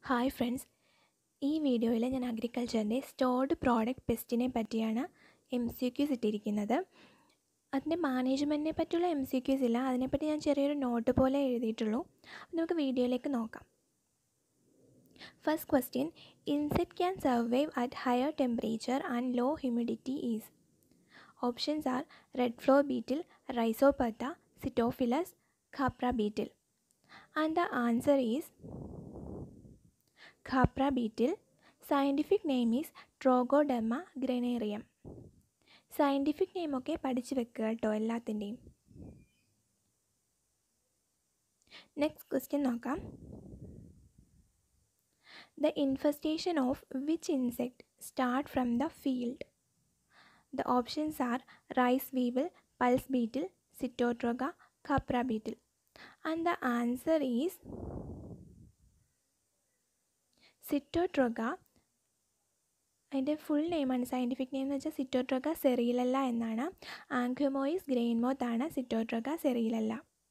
Hi friends ഈ വീഡിയോയിൽ ഞാൻ അഗ്രികൾച്ചറിൻ്റെ സ്റ്റോർഡ് പ്രോഡക്റ്റ് പെസ്റ്റിനെ പറ്റിയാണ് എം സി ക്യൂസ് ഇട്ടിരിക്കുന്നത് അതിൻ്റെ മാനേജ്മെൻറ്റിനെ പറ്റിയുള്ള എം സി ക്യൂസ് ഇല്ല അതിനെപ്പറ്റി ഞാൻ ചെറിയൊരു നോട്ട് പോലെ എഴുതിയിട്ടുള്ളൂ അപ്പോൾ നമുക്ക് വീഡിയോയിലേക്ക് നോക്കാം first question insect can survive at higher temperature and low humidity is options are red flour beetle Rhyzopertha Sitophilus khapra beetle and the answer is khapra beetle scientific name is Trogoderma granarium scientific നെയിമൊക്കെ പഠിച്ചു വെക്കുക കേട്ടോ എല്ലാത്തിൻ്റെയും next question നോക്കാം the infestation of which insect start from the field the options are rice weevil pulse beetle Sitotroga khapra beetle and the answer is Sitotroga അതിൻ്റെ full നെയിമാണ് scientific name എന്ന് വെച്ചാൽ സിറ്റോട്രോഗ സെറിയിലല്ല എന്നാണ് ആംഗ്യമോയിസ് ഗ്രെയിൻമോത്ത് ആണ് Sitotroga cerealella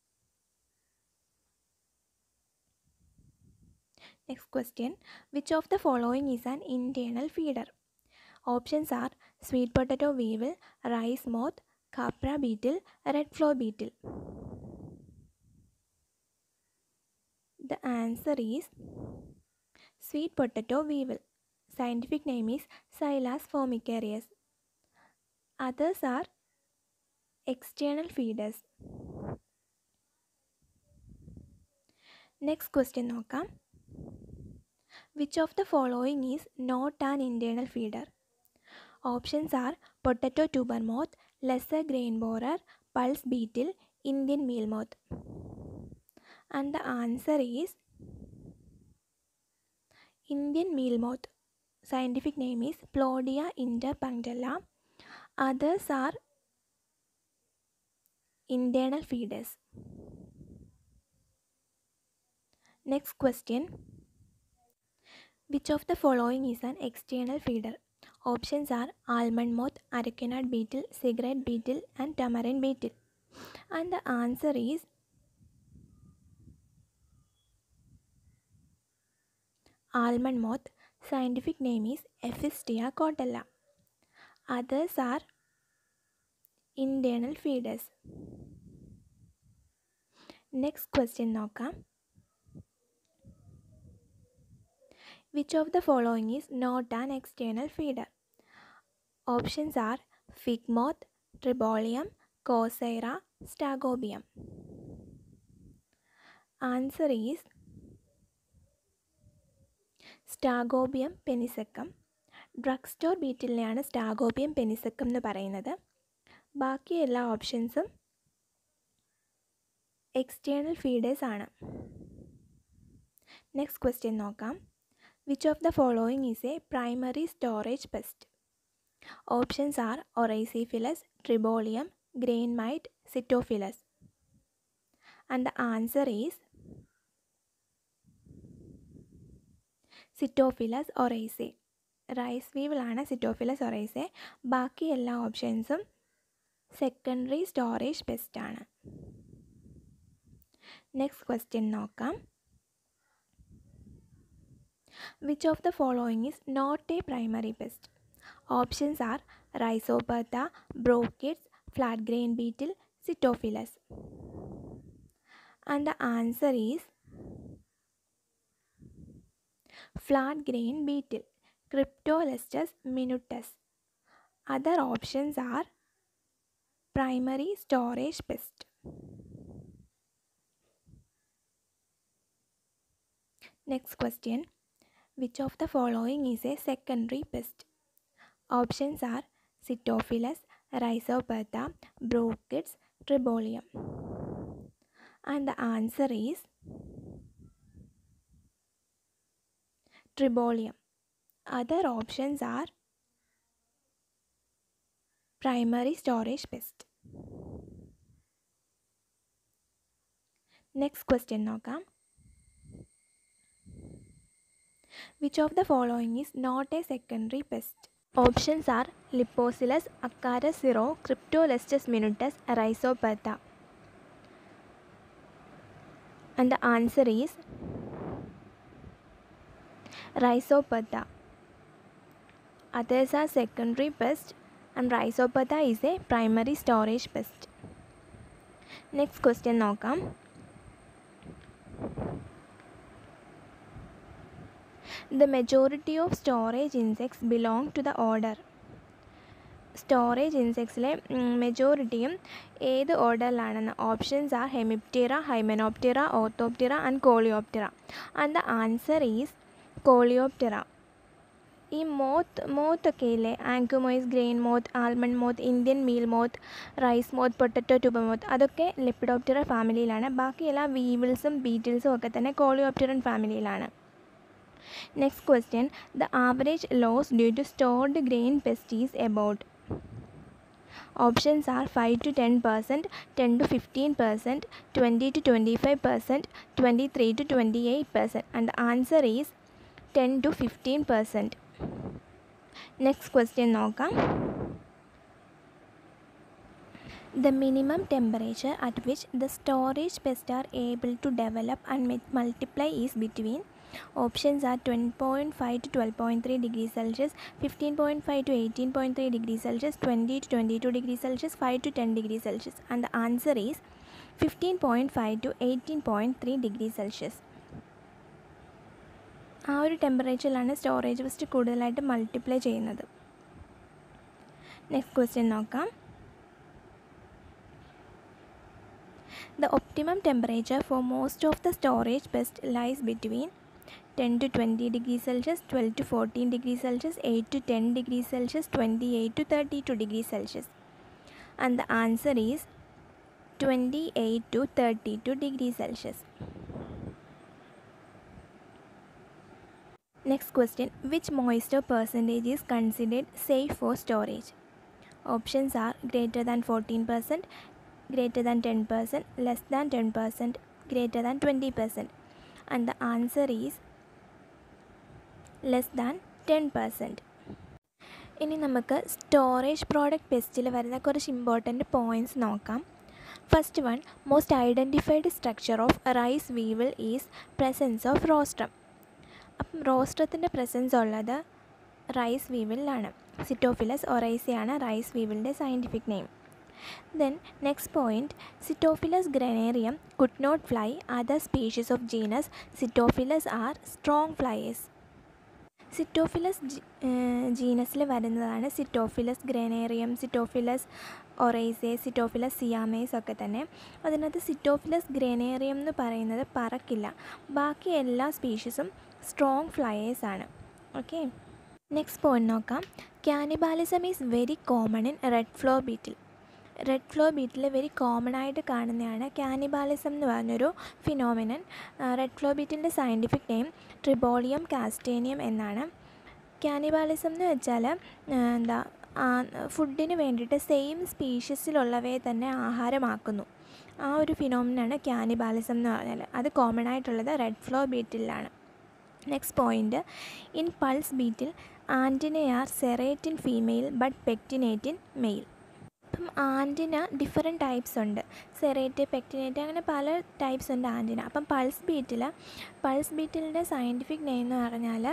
next question which of the following is an internal feeder options are sweet potato weevil rice moth khapra beetle red flour beetle the answer is sweet potato weevil scientific name is Xylus formicarius. Others are external feeders. Next question നോക്കാം Which of the following is not an internal feeder? Options are potato tuber moth, lesser grain borer, pulse beetle, Indian meal moth. And the answer is Indian meal moth. scientific name is Plodia interpunctella. Others are internal feeders. Next question. Which of the following is an external feeder? Options are almond moth, aracanut beetle, cigarette beetle and tamarin beetle. And the answer is almond moth scientific name is Ephistia cordella. Others are internal feeders. Next question നോക്കാം Which of the following is not an external feeder? Options are fig moth, tribolium, Coursera, Stagobium. Answer is Stegobium paniceum drug store ബീറ്റിലിനെയാണ് Stegobium paniceum എന്ന് പറയുന്നത് ബാക്കി എല്ലാ ഓപ്ഷൻസും external feeders ആണ് next question നോക്കാം which of the following is a primary storage pest options are Oryzaephilus Tribolium grain mite Sitophilus and the answer is Sitophilus oryzae rice വീവിലാണ് Sitophilus oryzae ബാക്കി എല്ലാ ഓപ്ഷൻസും സെക്കൻഡറി സ്റ്റോറേജ് പെസ്റ്റ് ആണ് next question നോക്കാം which of the following is not a primary pest options are റൈസോബർത്ത ബ്രോക്കിഡ്സ് flat grain beetle Sitophilus and the answer is flat grain beetle cryptolestes minutus other options are primary storage pest next question which of the following is a secondary pest options are Cytophilus, Rhizoperta, Brochids, Tribolium and the answer is tribolium. Other options are primary storage pest. Next question നോക്കാം Which of the following is not a secondary pest? Options are Liposilus, Acarus zero, Cryptolestes minutus, Rhizoperta. And the answer is Rhizopatha. Others are secondary pest and Rhizopatha is a primary storage pest. Next question നോക്കാം The majority of storage insects belong to the order. Storage ഇൻസെക്ട്സിലെ മെജോറിറ്റിയും ഏത് ഓർഡറിലാണെന്ന് options are Hemiptera Hymenoptera Orthoptera and Coleoptera and the answer is Coleoptera ഈ moth മോത്തൊക്കെ ഇല്ലേ Angoumois grain moth almond moth Indian meal moth rice moth potato tuber moth അതൊക്കെ Lepidoptera ഫാമിലിയിലാണ് ബാക്കിയെല്ലാം വീവിൾസും ബീറ്റിൽസും ഒക്കെ തന്നെ കോളിയോപ്റ്ററൻ ഫാമിലിയിലാണ് next question the average loss due to stored grain pest is about Options are 5 to 10 percent, 10 to 15 percent, 20 to 25 percent, 23 to 28 percent, and the answer is 10 to 15 percent. Next question നോക്കാം The minimum temperature at which the storage pests are able to develop and multiply is between Options are 20.5 to 12.3 degrees Celsius, 15.5 to 18.3 degrees Celsius, 20 to 22 degrees Celsius, 5 to 10 degrees Celsius. And the answer is 15.5 to 18.3 degrees Celsius. ആ ഒരു ടെമ്പറേച്ചറിലാണ് storage pest കൂടുതലായിട്ട് multiply ചെയ്യുന്നത് next question നോക്കാം The optimum temperature for most of the storage pest lies between 10 to 20 degrees Celsius, 12 to 14 degrees Celsius, 8 to 10 degrees Celsius, 28 to 32 degrees Celsius. And the answer is 28 to 32 degrees Celsius. Next question Which moisture percentage is considered safe for storage? Options are greater than 14%, greater than 10%, less than 10%, greater than 20%. And the answer is less than ten percent ഇനി നമുക്ക് storage product പെസ്റ്റിൽ വരുന്ന കുറച്ച് important points നോക്കാം first one most identified structure of rice weevil is presence of rostrum അപ്പം റോസ്ട്രത്തിൻ്റെ presence ഉള്ളത് rice വീവിലാണ് സിറ്റോഫിലസ് ഒറൈസിയാണ് റൈസ് വീവിളിൻ്റെ scientific name then next point Sitophilus granarius could not fly other species of genus Sitophilus are strong flyers Sitophilus ജീനസിൽ വരുന്നതാണ് Sitophilus ഗ്രനേറിയം സിറ്റോഫിലസ് ഒറൈസെ സിറ്റോഫിലസ് സിയാമേസ് ഒക്കെ തന്നെ അതിനകത്ത് സിറ്റോഫിലസ് ഗ്രനേറിയം എന്ന് പറയുന്നത് പറക്കില്ല ബാക്കി എല്ലാ സ്പീഷീസും സ്ട്രോങ് ഫ്ലയേഴ്സ് ആണ് ഓക്കെ നെക്സ്റ്റ് പോയിന്റ് നോക്കാം cannibalism is very common in red flour beetle red flour beetle very common ആയിട്ട് കാണുന്നതാണ് ക്യാനിബാലിസം എന്ന് പറഞ്ഞൊരു ഫിനോമിനൻ റെഡ് ഫ്ലോ ബീറ്റിൻ്റെ സയൻറ്റിഫിക് നെയിം ട്രിബോളിയം കാസ്റ്റേനിയം എന്നാണ് ക്യാനിബാലിസം എന്ന് വെച്ചാൽ എന്താ ഫുഡിന് വേണ്ടിയിട്ട് സെയിം സ്പീഷീസിലുള്ളവയെ തന്നെ ആഹാരമാക്കുന്നു ആ ഒരു ഫിനോമിനാണ് ക്യാനിബാലിസം എന്ന് പറഞ്ഞാൽ അത് കോമൺ ആയിട്ടുള്ളത് റെഡ് ഫ്ലോ ബീറ്റിലാണ് next point in pulse beetle antenna are serrate in female but pectinate in male അപ്പം ആൻറ്റിന ഡിഫറെൻറ്റ് ടൈപ്സ് ഉണ്ട് സെറേറ്റ് പെക്റ്റിനേറ്റ് അങ്ങനെ പല ടൈപ്സ് ഉണ്ട് ആൻറ്റിന അപ്പം പൾസ് ബീറ്റിൽ പൾസ് ബീറ്റിലിൻ്റെ സയൻറ്റിഫിക് നെയിം എന്ന് പറഞ്ഞാൽ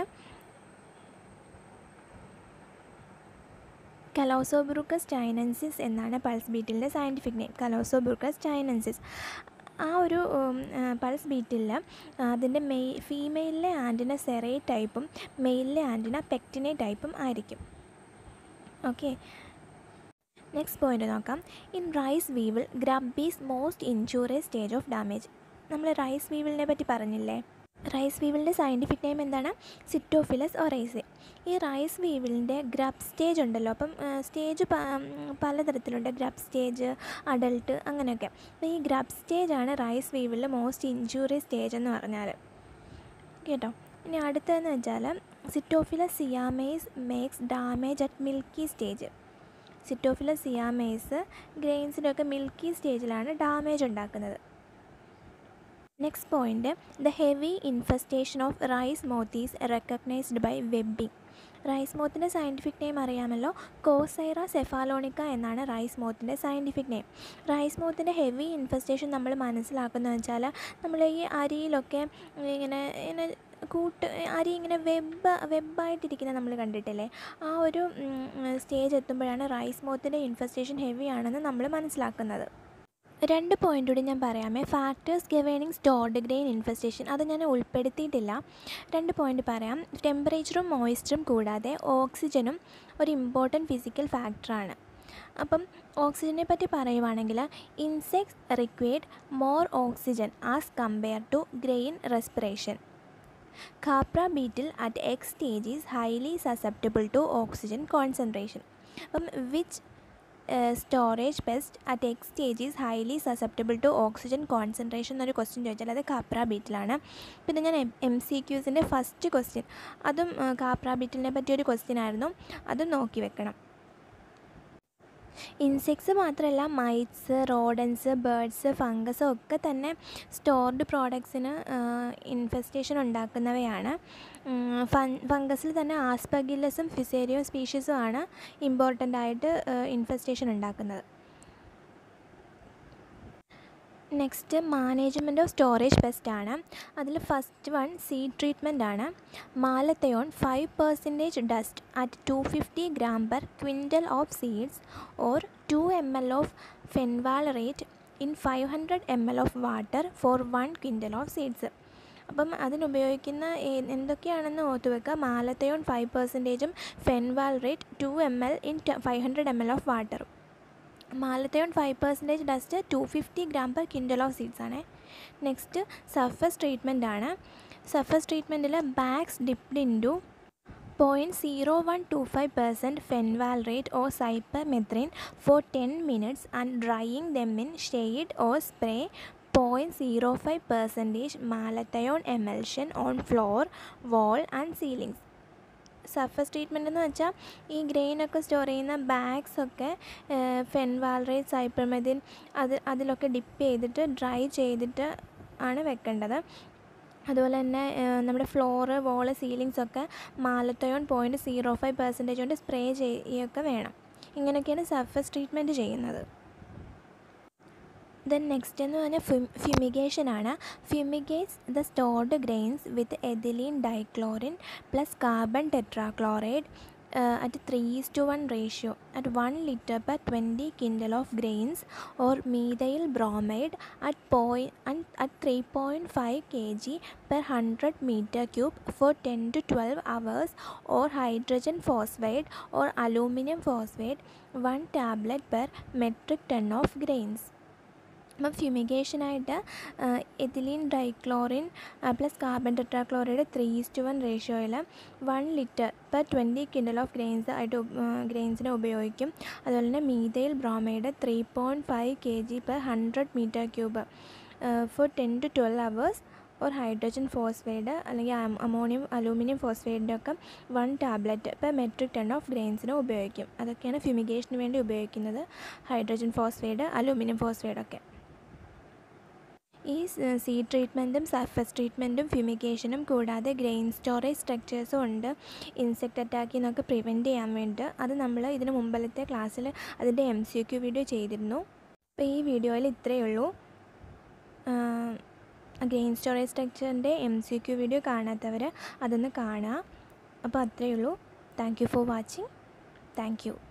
കലോസോബ്രൂക്കസ് ചൈനൻസിസ് എന്നാണ് പൾസ് ബീറ്റിലിൻ്റെ സയൻറ്റിഫിക് നെയിം കലോസോബ്രൂക്കസ് ചൈനൻസിസ് ആ ഒരു പൾസ് ബീറ്റിൽ അതിൻ്റെ മെയ് ഫീമെയിലിലെ ആൻറ്റിന സെറേ ടൈപ്പും മെയിലിലെ ആൻറ്റിന പെക്റ്റിനെ ടൈപ്പും ആയിരിക്കും ഓക്കെ നെക്സ്റ്റ് പോയിന്റ് നോക്കാം in rice weevil grub is most injurious stage of damage നമ്മൾ റൈസ് വീവിളിനെ പറ്റി പറഞ്ഞില്ലേ റൈസ് വീവിളിൻ്റെ സയൻറ്റിഫിക് നെയിം എന്താണ് സിറ്റോഫിലസ് ഒറൈസെ ഈ റൈസ് വീവിളിൻ്റെ ഗ്രബ് സ്റ്റേജ് ഉണ്ടല്ലോ അപ്പം സ്റ്റേജ് പലതരത്തിലുണ്ട് ഗ്രബ് സ്റ്റേജ് അഡൾട്ട് അങ്ങനെയൊക്കെ അപ്പോൾ ഈ ഗ്രബ് സ്റ്റേജാണ് റൈസ് വീവിളിലെ മോസ്റ്റ് ഇൻജൂറിയസ് സ്റ്റേജ് എന്ന് പറഞ്ഞാൽ കേട്ടോ ഇനി അടുത്തതെന്ന് വെച്ചാൽ Sitophilus zeamais makes damage at milky stage Sitophilus zeamais ഗ്രെയിൻസിനൊക്കെ മിൽക്കി സ്റ്റേജിലാണ് ഡാമേജ് ഉണ്ടാക്കുന്നത് next point the heavy infestation of rice moth is recognised by webbing rice മോത്തിൻ്റെ സയൻറ്റിഫിക് നെയിം അറിയാമല്ലോ കോസൈറ സെഫാലോണിക്ക എന്നാണ് റൈസ് മോത്തിൻ്റെ സയൻറ്റിഫിക് നെയിം റൈസ് മോത്തിൻ്റെ heavy infestation നമ്മൾ മനസ്സിലാക്കുന്നത് വെച്ചാൽ നമ്മൾ ഈ അരിയിലൊക്കെ ഇങ്ങനെ ഇങ്ങനെ കൂട്ട് അരി ഇങ്ങനെ വെബ് വെബായിട്ടിരിക്കുന്ന നമ്മൾ കണ്ടിട്ടില്ലേ ആ ഒരു സ്റ്റേജ് എത്തുമ്പോഴാണ് റൈസ് മോത്തിൻ്റെ ഇൻഫെസ്റ്റേഷൻ ഹെവി ആണെന്ന് നമ്മൾ മനസ്സിലാക്കുന്നത് രണ്ട് പോയിൻ്റ് കൂടി ഞാൻ പറയാമേ factors governing stored grain infestation അത് ഞാൻ ഉൾപ്പെടുത്തിയിട്ടില്ല രണ്ട് പോയിൻ്റ് പറയാം ടെമ്പറേച്ചറും മോയ്സ്ചറും കൂടാതെ ഓക്സിജനും ഒരു ഇമ്പോർട്ടൻറ്റ് ഫിസിക്കൽ ഫാക്ടറാണ് അപ്പം ഓക്സിജനെ പറ്റി പറയുവാണെങ്കിൽ insects required more oxygen as compare to grain respiration khapra beetle at X stage is highly susceptible to oxygen concentration അപ്പം which storage pest at X stage is highly susceptible to oxygen concentration എന്നൊരു question ചോദിച്ചാൽ അത് കാപ്ര ബീറ്റിലാണ് പിന്നെ ഞാൻ M C ക്യൂസിൻ്റെ first question അതും കാപ്ര ബീറ്റിലിനെ പറ്റിയൊരു ക്വസ്റ്റ്യൻ ആയിരുന്നു അതും നോക്കി വെക്കണം ഇൻസെക്ട്സ് മാത്രമല്ല മൈറ്റ്സ് റോഡൻസ് ബേഡ്സ് ഫംഗസ് ഒക്കെ തന്നെ സ്റ്റോർഡ് പ്രോഡക്ട്സിന് ഇൻഫെസ്റ്റേഷൻ ഉണ്ടാക്കുന്നവയാണ് ഫൻ ഫംഗസിൽ തന്നെ ആസ്പഗില്ലസും ഫിസേരിയോ സ്പീഷീസും ആണ് ഇമ്പോർട്ടൻ്റ് ആയിട്ട് ഇൻഫെസ്റ്റേഷൻ ഉണ്ടാക്കുന്നത് next management of storage pest ആണ് അതിൽ ഫസ്റ്റ് വൺ സീഡ് ട്രീറ്റ്മെൻ്റ് ആണ് malathion five percentage dust at two fifty gram per quintal of seeds or two M L of fenvalerate in five hundred M L of water for one quintal of seeds അപ്പം അതിനുപയോഗിക്കുന്ന എന്തൊക്കെയാണെന്ന് ഓർത്തു വെക്കുക malathion five പെർസെൻറ്റേജും ഫെൻവാൾറേറ്റ് to M L in five hundred M L of വാട്ടറും malathion five percentage dust two fifty gram per quintal of seeds ആണ് next surface treatment ആണ് surface ട്രീറ്റ്മെൻറ്റിൽ bags dipped in two point zero one two five percent fenvalerate or cypermethrin for ten minutes and drying them in shade or spray point zero five percentage malathion emulsion on floor wall and ceilings surface treatment എന്ന് വെച്ചാൽ ഈ ഗ്രെയിനൊക്കെ store ചെയ്യുന്ന bags ഒക്കെ ഫെൻവാൾറേറ്റ് സൈപ്പർമെതിൻ അത് അതിലൊക്കെ dip ചെയ്തിട്ട് dry ചെയ്തിട്ട് ആണ് വെക്കേണ്ടത് അതുപോലെ തന്നെ നമ്മുടെ ഫ്ലോറ് വോള് സീലിങ്സ് ഒക്കെ malathion point zero five percentage കൊണ്ട് സ്പ്രേ ചെയ്യുകയൊക്കെ വേണം ഇങ്ങനെയൊക്കെയാണ് സർഫസ് ട്രീറ്റ്മെൻറ്റ് ചെയ്യുന്നത് ദെൻ നെക്സ്റ്റ് എന്ന് പറഞ്ഞാൽ ഫ്യു ഫ്യൂമിഗേഷൻ ആണ് fumigates the stored grains with ethylene dichloride plus carbon tetrachloride at three is to one ratio at one litre per twenty quintal of grains or methyl bromide at point at three point five K G per hundred metre cube for ten to twelve hours or hydrogen phosphide or aluminium phosphide one tablet per metric ton of grains അപ്പം ഫ്യൂമിഗേഷനായിട്ട് ethylene dichloride plus carbon tetrachloride three is to one റേഷ്യോയിൽ one litre per twenty quintal of grains ആയിട്ട് ഗ്രെയിൻസിനെ ഉപയോഗിക്കും അതുപോലെ തന്നെ methyl bromide three point five K G per hundred metre cube for ten to twelve hours or hydrogen phosphide അല്ലെങ്കിൽ ammonium അലൂമിനിയം ഫോസ്ഫൈഡിൻ്റെ ഒക്കെ one tablet per metric ton of ഗ്രെയിൻസിന് ഉപയോഗിക്കും അതൊക്കെയാണ് ഫ്യൂമിഗേഷന് വേണ്ടി ഉപയോഗിക്കുന്നത് ഹൈഡ്രജൻ ഫോസ്ഫൈഡ് അലൂമിനിയം ഫോസ്ഫൈഡൊക്കെ ഈ സീഡ് ട്രീറ്റ്മെൻറ്റും സർഫസ് ട്രീറ്റ്മെൻറ്റും ഫ്യൂമിഗേഷനും കൂടാതെ ഗ്രെയിൻ സ്റ്റോറേജ് സ്ട്രക്ചേഴ്സും ഉണ്ട് ഇൻസെക്റ്റ് അറ്റാക്കിൽ നിന്നൊക്കെ പ്രിവെൻറ്റ് ചെയ്യാൻ വേണ്ടി അത് നമ്മൾ ഇതിന് മുമ്പിലത്തെ ക്ലാസ്സിൽ അതിൻ്റെ എം സി ക്യു വീഡിയോ ചെയ്തിരുന്നു അപ്പോൾ ഈ വീഡിയോയിൽ ഇത്രയേ ഉള്ളൂ ഗ്രെയിൻ സ്റ്റോറേജ് സ്ട്രക്ചറിൻ്റെ എം സി ക്യു വീഡിയോ കാണാത്തവർ അതൊന്ന് കാണുക അപ്പോൾ അത്രയേ ഉള്ളൂ thank you for watching thank U